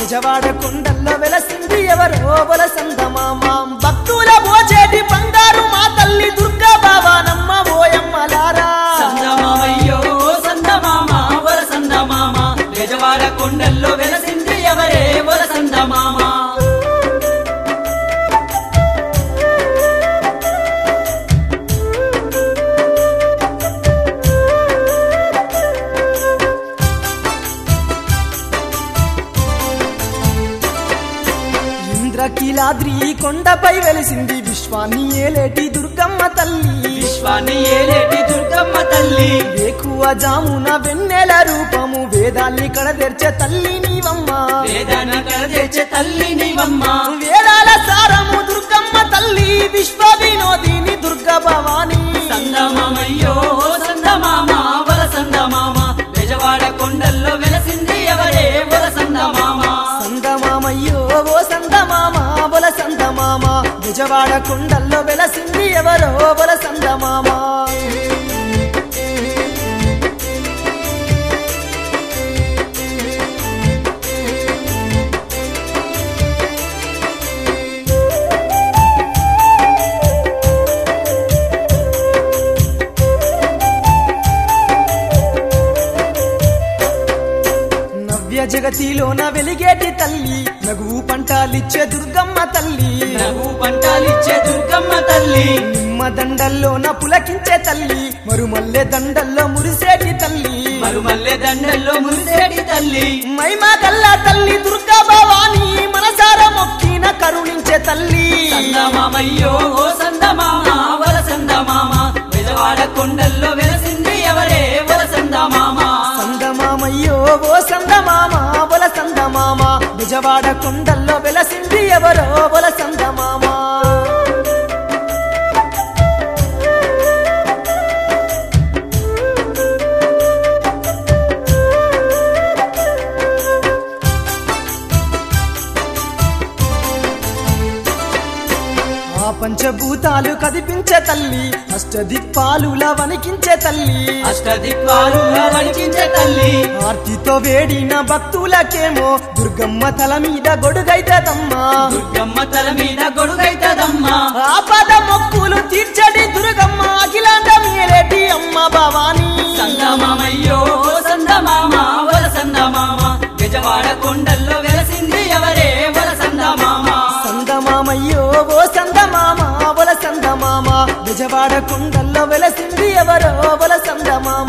నిజవాడ కొండల్లో వెలసింది ఎవరో బలసందమామ భక్తుల మోచేటి బంగారు మా తల్లి దుర్గా బాబానమ్మ ఓయమ్మలారా సందమామయ్యో సందమామ వర సందమామ బెజవాడ కొండల్లో వెలసింది ఎవరే వర సందమామ ఇంద్రకీలాద్రి కొండపై వెలిసింది విశ్వాన్ని ఏలేటి దుర్గమ్మ తల్లి విశ్వాన్ని ఏలేటి దుర్గమ్మ తల్లి ఎక్కువ జామున వెన్నెల రూపము వేదాల్ని కడదెర్చే తల్లి నీవమ్మ వేదన కలదెచ్చే తల్లి నీవమ్మ వేదాల సారము దుర్గమ్మ తల్లి విశ్వ వినోదిని దుర్గ భవాని సందమామయ్యో సందమామ వర సందమామ బెజవాడ కొండల్లో వెలసింది ఎవరే వర సందమామ సందమామయ్యో ఓ సందమామ బొల సందమామ నిజవాడ కొండల్లో వెలసింది ఎవరో బొల సందమామ నవ్య జగతిలోన వెలిగేటి తల్లి నగువు పంటాలిచ్చే దుర్గమ్మ తల్లి నవ్వు పంటాలిచ్చే దుర్గమ్మ తల్లి నిమ్మ దండల్లోన పులకించే తల్లి మరుమల్లె దండల్లో మురిసేటి తల్లి మరుమల్లె దండల్లో మురిసేటి తల్లి మైమా గల్లా తల్లి దుర్గా భవాని మనసార మొక్కిన కరుణించే తల్లి సందమామయ్యో ఓ సందమామ వర సందమామ బెజవాడ కొండల్లో వెలసింది ఎవరే వర సందమామ సందమామయ్యో ఓ సందమామ బొల సందమామ నిజవాడ కొండల్లో వెలసింది ఎవరో బొల సందమామ ఆ పంచభూతాలు కదిపించే తల్లి అష్టదిక్పాలుల వణికించే తల్లి అష్టదిక్పాలు వణికించే తల్లి ఆర్తితో వేడిన భక్తులకేమో దుర్గమ్మ తల మీద గొడుగైతదమ్మా దుర్గమ్మ తల మీద గొడుగైతదమ్మా ఆపద మొక్కులు తీర్చడి దుర్గమ్మ అఖిలాండ మీరేటి అమ్మ భవానీ సందమామయ్యో ఓ సందమామ వర సందమామ బెజవాడ కొండల్లో వెలసింది ఎవరే వర సందమామ సందమామయ్యో ఓ సందమామ బొల సందమామ నిజవాడ కుండల్లో వెలసింది ఎవరో బొల సందమామ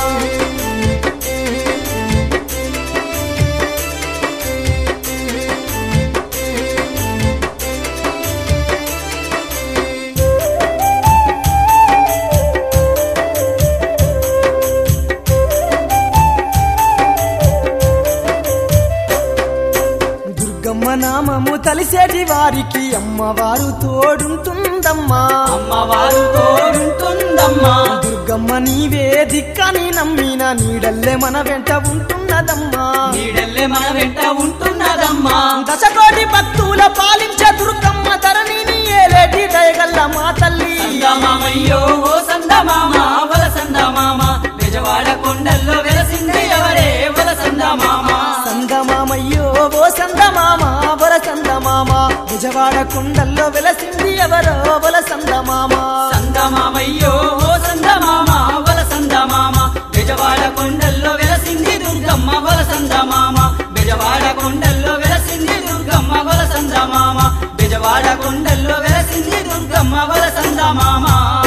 దుర్గమ్మ నామము తలిసేటి వారికి అమ్మవారు తోడుంటుందమ్మా అమ్మవారు తోడుంటుందమ్మా దుర్గమ్మ నీవే దిక్కని నమ్మిన నీడల్లే మన వెంట ఉంటున్నదమ్మా నీడల్లే మన వెంట ఉంటున్నదమ్మా దశకోటి భక్తుల పాలించే దుర్గమ్మ ధరణిని ఏలేటి దయగల్ల మా తల్లి సందమామయ్యో ఓ సందమామ వల సందమామ బెజవాడ కొండల్లో వెలసింది ఎవరే వల సందమామ సందమామయ్యో ఓ సందమామ బొల సందమామ నిజవాడ కొండల్లో వెలసింది ఎవరో బొల సందమామ సందమామయ్యో ఓ సందమామ వల సందమామ బెజవాడ కొండల్లో వెలసింది దుర్గమ్మ వల సందమామ బెజవాడ కొండల్లో వెలసింది దుర్గమ్మ వల సందమామ బెజవాడ కొండల్లో వెలసింది దుర్గమ్మ వల సందమామ